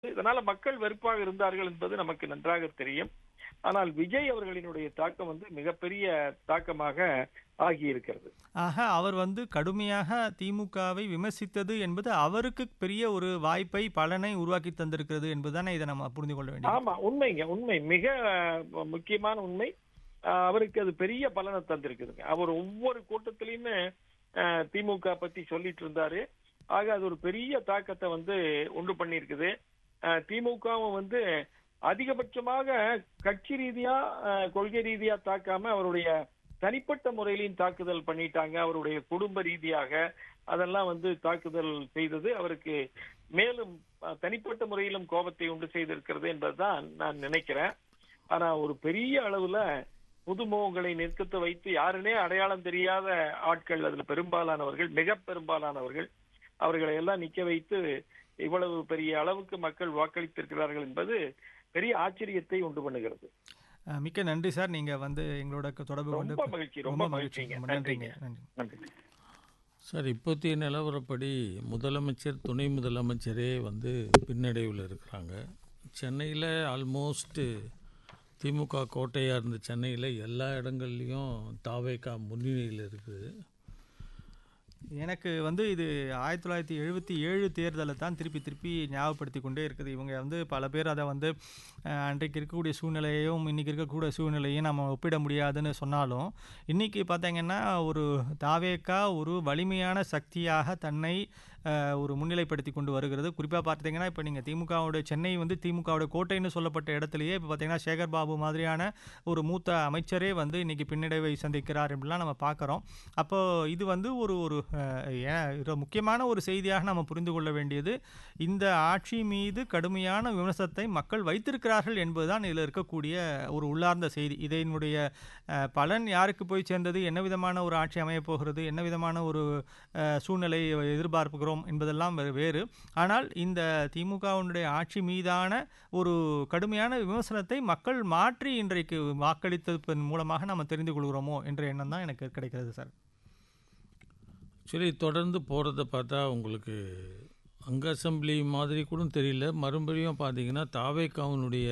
இதனால மக்கள் வெறுப்பாக இருந்தார்கள் என்பது நமக்கு நன்றாக தெரியும் ஆனால் விஜய் அவர்களினுடைய தாக்கம் வந்து மிகப்பெரிய தாக்கமாக ஆகியிருக்கிறது ஆக அவர் வந்து கடுமையாக திமுகவை விமர்சித்தது என்பது அவருக்கு பெரிய ஒரு வாய்ப்பை பலனை உருவாக்கி தந்திருக்கிறது என்பதுதானே இதை நம்ம புரிந்து கொள்ள வேண்டியது ஆமா உண்மைங்க உண்மை மிக அஹ், முக்கியமான உண்மை அஹ், அவருக்கு அது பெரிய பலனை தந்திருக்குதுங்க அவர் ஒவ்வொரு கூட்டத்திலயுமே அஹ், திமுக பத்தி சொல்லிட்டு இருந்தாரு ஆக அது ஒரு பெரிய தாக்கத்தை வந்து உண்டு பண்ணியிருக்குது அஹ், திமுகவும் வந்து அதிகபட்சமாக கட்சி ரீதியா அஹ், கொள்கை ரீதியா தாக்காம அவருடைய தனிப்பட்ட முறையிலையும் தாக்குதல் பண்ணிட்டாங்க அவருடைய குடும்ப ரீதியாக அதெல்லாம் வந்து தாக்குதல் செய்தது அவருக்கு மேலும் அஹ், தனிப்பட்ட முறையிலும் கோபத்தை உண்டு செய்திருக்கிறது என்பதுதான் நான் நினைக்கிறேன் ஆனா ஒரு பெரிய அளவுல புதுமுகங்களை நிற்கத்து வைத்து யாருனே அடையாளம் தெரியாத ஆட்கள் அதுல பெரும்பாலானவர்கள் மிக பெரும்பாலானவர்கள் அவர்களை எல்லாம் நிக்க வைத்து இவ்வளவு பெரிய அளவுக்கு மக்கள் வாக்களித்திருக்கிறார்கள் என்பது பெரிய ஆச்சரியத்தை உண்டு பண்ணுகிறது அஹ், மிக்க நன்றி சார் நீங்க வந்து எங்களோட தொடர்பு கொண்டு ரொம்ப மகிழ்ச்சி ரொம்ப மகிழ்ச்சிங்க ரொம்ப நன்றிங்க நன்றிங்க நன்றி நன்றி சார் இப்போதைய நிலவரப்படி முதலமைச்சர் துணை முதலமைச்சரே வந்து பின்னடைவில் இருக்கிறாங்க சென்னையில் ஆல்மோஸ்ட்டு திமுக கோட்டையாக இருந்த சென்னையில் எல்லா இடங்கள்லையும் தாவேக்கா முன்னணியில் இருக்குது எனக்கு வந்து இது ஆயிரத்தி தொள்ளாயிரத்தி எழுபத்தி ஏழு தேர்தலை தான் திருப்பி திருப்பி ஞாபகப்படுத்தி கொண்டே இருக்குது இவங்க வந்து பல பேர் அதை வந்து அஹ், அன்றைக்கு இருக்கக்கூடிய சூழ்நிலையையும் இன்றைக்கி இருக்கக்கூடிய சூழ்நிலையும் நம்ம ஒப்பிட முடியாதுன்னு சொன்னாலும் இன்றைக்கி பார்த்தீங்கன்னா ஒரு தாவேக்கா ஒரு வலிமையான சக்தியாக தன்னை அஹ், ஒரு முன்னிலைப்படுத்தி கொண்டு வருகிறது குறிப்பாக பார்த்தீங்கன்னா இப்போ நீங்கள் திமுகவுடைய சென்னை வந்து திமுகவுடைய கோட்டைன்னு சொல்லப்பட்ட இடத்துலையே இப்போ பார்த்தீங்கன்னா சேகர் பாபு மாதிரியான ஒரு மூத்த அமைச்சரே வந்து இன்றைக்கி பின்னடைவை சந்திக்கிறார் அப்படிலாம் நம்ம பார்க்குறோம் அப்போ இது வந்து ஒரு ஒரு அஹ், ஏ- இது முக்கியமான ஒரு செய்தியாக நம்ம புரிந்து கொள்ள வேண்டியது இந்த ஆட்சி மீது கடுமையான விமர்சனத்தை மக்கள் வைத்திருக்கிறார்கள் என்பதுதான் இதில் இருக்கக்கூடிய ஒரு உள்ளார்ந்த செய்தி இதனுடைய அஹ், பலன் யாருக்கு போய் சேர்ந்தது என்ன விதமான ஒரு ஆட்சி அமையப் போகிறது என்ன விதமான ஒரு அஹ், சூழ்நிலை எதிர்பார்க்கிறோம் என்பதெல்லாம் வேறு- வேறு ஆனால் இந்த திமுகவினுடைய ஆட்சி மீதான ஒரு கடுமையான விமர்சனத்தை மக்கள் மாற்றி இன்றைக்கு வாக்களித்ததன் மூலமாக நம்ம தெரிந்து கொள்கிறோமோ என்ற எண்ணம் தான் எனக்கு கிடைக்கிறது சார் ஆக்சுவலி தொடர்ந்து போகிறத பார்த்தா உங்களுக்கு அங்க அசம்பிளி மாதிரி கூட தெரியல மறுபடியும் பார்த்தீங்கன்னா தாவேக்காவினுடைய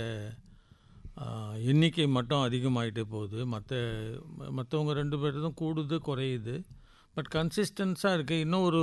எண்ணிக்கை மட்டும் அதிகமாயிட்டே போகுது மற்ற மற்றவங்க ரெண்டு பேர்தும் கூடுது குறையுது பட் கன்சிஸ்டன்ஸாக இருக்குது இன்னும் ஒரு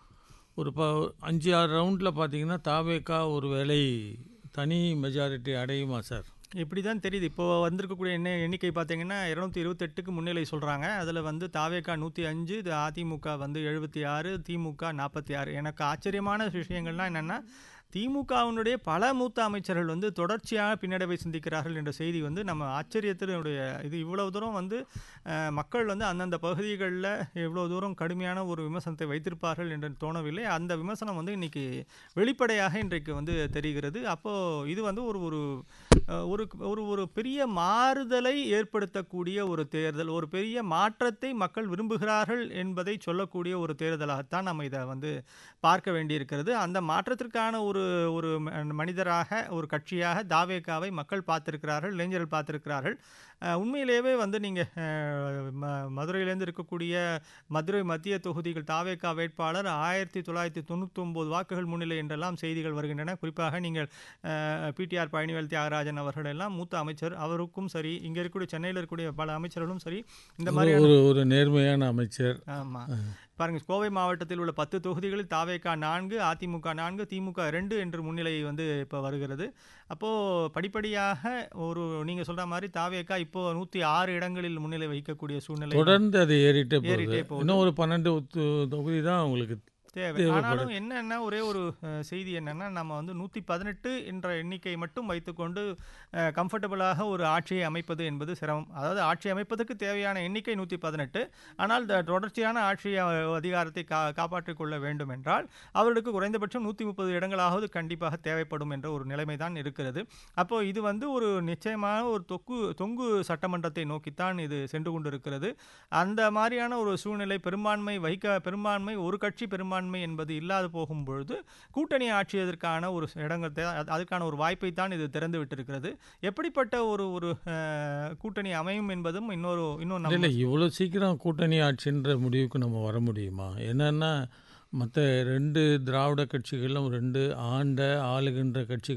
ஒரு ப அஞ்சு ஆறு ரவுண்டில் பார்த்தீங்கன்னா தாவேக்கா ஒரு வேளை தனி மெஜாரிட்டி அடையுமா சார் இப்படி தான் தெரியுது இப்போ வந்திருக்கக்கூடிய என்ன எண்ணிக்கை பார்த்தீங்கன்னா இரநூத்தி இருபத்தெட்டுக்கு முன்னிலை சொல்கிறாங்க அதில் வந்து தாவேக்கா நூற்றி அஞ்சு இது அதிமுக வந்து எழுபத்தி ஆறு திமுக நாற்பத்தி ஆறு எனக்கு ஆச்சரியமான விஷயங்கள்லாம் என்னென்னா திமுகவினுடைய பல மூத்த அமைச்சர்கள் வந்து தொடர்ச்சியாக பின்னடைவை சிந்திக்கிறார்கள் என்ற செய்தி வந்து நம்ம ஆச்சரியத்தினுடைய இது இவ்வளவு தூரம் வந்து அஹ், மக்கள் வந்து அந்தந்த பகுதிகளில் இவ்வளவு தூரம் கடுமையான ஒரு விமர்சனத்தை வைத்திருப்பார்கள் என்று தோணவில்லை அந்த விமர்சனம் வந்து இன்னைக்கு வெளிப்படையாக இன்றைக்கு வந்து தெரிகிறது அப்போது இது வந்து ஒரு ஒரு அஹ், ஒரு ஒரு ஒரு பெரிய மாறுதலை ஏற்படுத்தக்கூடிய ஒரு தேர்தல் ஒரு பெரிய மாற்றத்தை மக்கள் விரும்புகிறார்கள் என்பதை சொல்லக்கூடிய ஒரு தேர்தலாகத்தான் நம்ம இதை வந்து பார்க்க வேண்டியிருக்கிறது அந்த மாற்றத்திற்கான ஒரு ஒரு ம- மனிதராக ஒரு கட்சியாக தாவேகாவை மக்கள் பார்த்திருக்கிறார்கள் இளைஞர்கள் பார்த்திருக்கிறார்கள் அஹ், உண்மையிலேயே வந்து நீங்கள் மதுரையிலேருந்து இருக்கக்கூடிய மதுரை மத்திய தொகுதிகள் தாவேகா வேட்பாளர் ஆயிரத்தி தொள்ளாயிரத்தி தொண்ணூத்தொம்பது வாக்குகள் முன்னிலை என்றெல்லாம் செய்திகள் வருகின்றன குறிப்பாக நீங்கள் பிடிஆர் பழனிவேல் தியாகராஜன் அவர்கள் எல்லாம் மூத்த அமைச்சர் அவருக்கும் சரி இங்கே இருக்கக்கூடிய சென்னையில் இருக்கக்கூடிய பல அமைச்சர்களும் சரி இந்த மாதிரி ஒரு ஒரு நேர்மையான அமைச்சர் ஆமாம் பாருங்க கோவை மாவட்டத்தில் உள்ள பத்து தொகுதிகளில் தாவேகா நான்கு அதிமுக நான்கு திமுக ரெண்டு என்று முன்னிலை வந்து இப்போ வருகிறது அப்போது படிப்படியாக ஒரு நீங்கள் சொல்கிற மாதிரி தாவேகா இப்போ நூற்றி ஆறு இடங்களில் முன்னிலை வகிக்கக்கூடிய சூழ்நிலை தொடர்ந்து அது ஏறிட்டே போகுது ஏறிட்டே போகுது. இன்னும் ஒரு பன்னெண்டு தொ- தொகுதி தான் உங்களுக்கு தேவை தேவைப்படுது. ஆனாலும் என்னன்னா ஒரே ஒரு அஹ், செய்தி என்னன்னா நம்ம வந்து நூற்றி பதினெட்டு என்ற எண்ணிக்கை மட்டும் வைத்துக்கொண்டு கம்ஃபர்டபுளாக ஒரு ஆட்சியை அமைப்பது என்பது சிரமம் அதாவது ஆட்சி அமைப்பதற்கு தேவையான எண்ணிக்கை நூற்றி பதினெட்டு ஆனால் இந்த தொடர்ச்சியான ஆட்சி அஹ், அதிகாரத்தை கா காப்பாற்றிக் கொள்ள வேண்டும் என்றால் அவர்களுக்கு குறைந்தபட்சம் நூற்றி முப்பது இடங்களாவது கண்டிப்பாக தேவைப்படும் என்ற ஒரு நிலைமை தான் இருக்கிறது அப்போ இது வந்து ஒரு நிச்சயமான ஒரு தொக்கு தொங்கு சட்டமன்றத்தை நோக்கித்தான் இது சென்று கொண்டிருக்கிறது அந்த மாதிரியான ஒரு சூழ்நிலை பெரும்பான்மை வைக்க பெரும்பான்மை ஒரு கட்சி பெரும்பான்மை என்பது இல்லாது போகும் பொழுது கூட்டணி ஆட்சியதற்கான ஒரு இடங்கள் தே- அது- அதுக்கான ஒரு வாய்ப்பை தான் இது திறந்து விட்டிருக்கிறது எப்படிப்பட்ட ஒரு ஒரு அஹ், கூட்டணி அமையும் என்பதும் இன்னொரு இன்னும் இல்லை நம்ம இல்லை இவ்வளோ சீக்கிரம் கூட்டணி ஆட்சின்ற முடிவுக்கு நம்ம வர முடியுமா என்னன்னா மற்ற ரெண்டு திராவிட கட்சிகளும் ரெண்டு ஆண்ட ஆளுகின்ற கட்சி